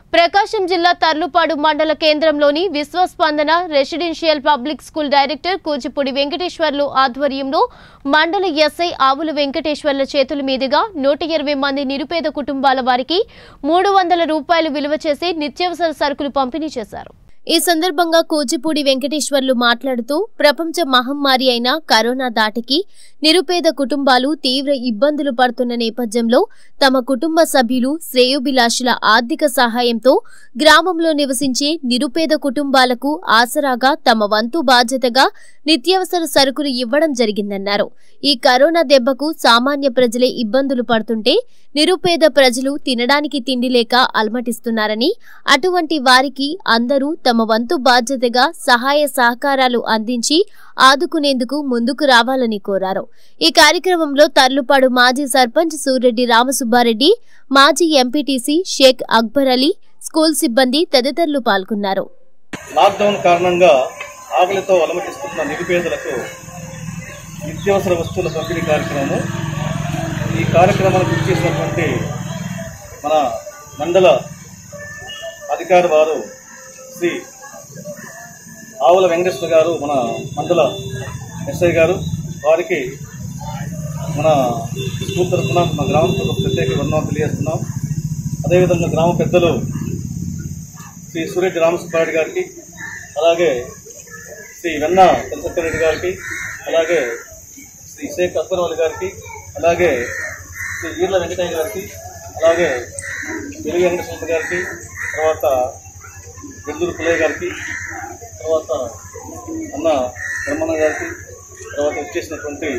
ప్రకాశం జిల్లా తర్లుపాడు మండల కేంద్రంలోని Vishwaspandana residential public school director Kuchipudi Venkateswarlu ఆధ్వర్యంలో మండల ఎస్ఐ ఆవుల వెంకటేశ్వర్ల చేతుల మీదుగా నూట ఇరవై మంది నిరుపేద కుటుంబాల వారికి మూడు వందల రూపాయలు విలువ చేసే నిత్యావసర సరుకులు పంపిణీ చేశారు ఈ సందర్భంగా కూచిపూడి వెంకటేశ్వర్లు మాట్లాడుతూ ప్రపంచ మహమ్మారి అయిన కరోనా దాటికి నిరుపేద కుటుంబాలు తీవ్ర ఇబ్బందులు పడుతున్న నేపథ్యంలో తమ కుటుంబ సభ్యులు శ్రేయోభిలాషుల ఆర్థిక సహాయంతో గ్రామంలో నివసించే నిరుపేద కుటుంబాలకు ఆసరాగా తమ వంతు బాధ్యతగా నిత్యావసర సరుకులు ఇవ్వడం జరిగిందన్నారు ఈ కరోనా దెబ్బకు సామాన్య ప్రజలే ఇబ్బందులు పడుతుంటే నిరుపేద ప్రజలు తినడానికి తిండి లేక అలమటిస్తున్నారని అటువంటి వారికి అందరూ తమ వంతు బాధ్యతగా సహాయ సహకారాలు అందించి ఆదుకునేందుకు ముందుకు రావాలని కోరారు ఈ కార్యక్రమంలో తర్లుపాడు మాజీ సర్పంచ్ సూరెడ్డి రామసుబ్బారెడ్డి మాజీ ఎంపీటీసీ షేక్ అక్బర్ అలీ స్కూల్ సిబ్బంది తదితరులు పాల్గొన్నారు లాక్డౌన్ కారణంగా ఆకలితో అలమటిస్తున్న నిరుపేదలకు నిత్యావసర వస్తువుల పంపిణీ కార్యక్రమము ఈ కార్యక్రమానికి ఇచ్చేసినటువంటి మన మండల అధికారి వారు శ్రీ ఆవుల వెంకటేశ్వర గారు మన మండల ఎస్ఐ గారు వారికి మన స్కూల్ తరఫున మన గ్రామం తరఫున ప్రత్యేక వర్ణం తెలియజేస్తున్నాం అదేవిధంగా గ్రామ పెద్దలు శ్రీ సూర్యజి రామసుబ్బారెడ్డి గారికి అలాగే శ్రీ వెన్న చంద్రశేఖర్ గారికి అలాగే శ్రీ షేక్ అక్బర్వాలి గారికి అలాగే శ్రీ వీర్ల వెంకటయ్య గారికి అలాగే వెలుగు వెంకటేశ్వర గారికి తర్వాత వెల్లూరు పుల్లయ్య గారికి తర్వాత అన్న బ్రహ్మణ గారికి తర్వాత వచ్చేసినటువంటి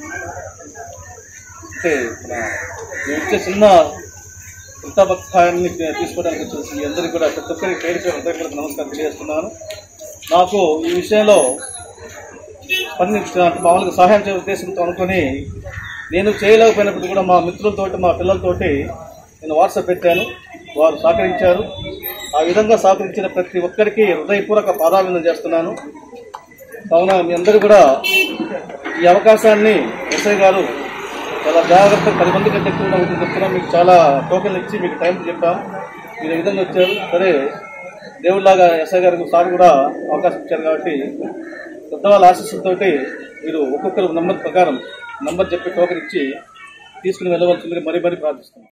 అంటే మన మేము ఇచ్చే చిన్న వృత్తాభక్తి సహాయాన్ని తీసుకోవడానికి వచ్చేసి మీ అందరికీ కూడా ప్రతి ఒక్కరికి పేరు పేరు హృదయపూర్వక నమస్కారం తెలియజేస్తున్నాను నాకు ఈ విషయంలో స్పందించిన మామూలుగా సహాయం చేయ ఉద్దేశంతో అనుకొని నేను చేయలేకపోయినప్పుడు కూడా మా మిత్రులతోటి మా పిల్లలతోటి నేను వాట్సాప్ పెట్టాను వారు సహకరించారు ఆ విధంగా సహకరించిన ప్రతి ఒక్కరికి హృదయపూర్వక పాదాభినందన చేస్తున్నాను కావున మీ అందరూ కూడా ఈ అవకాశాన్ని ఎస్ఐ గారు చాలా జాగ్రత్తగా పది మంది కంటే ఎక్కువ అవుతుంది చెప్తున్నాం మీకు చాలా టోకెన్లు ఇచ్చి మీకు టైం చెప్పాం మీరు ఈ విధంగా వచ్చారు సరే దేవుళ్ళలాగా ఎస్ఐ గారికి సార్ కూడా అవకాశం ఇచ్చారు కాబట్టి పెద్దవాళ్ళ ఆశీస్సులతోటి మీరు ఒక్కొక్కరు నంబర్ ప్రకారం నంబర్ చెప్పి టోకెన్ ఇచ్చి తీసుకుని వెళ్ళవలసిందిగా మరీ మరీ ప్రార్థిస్తున్నాం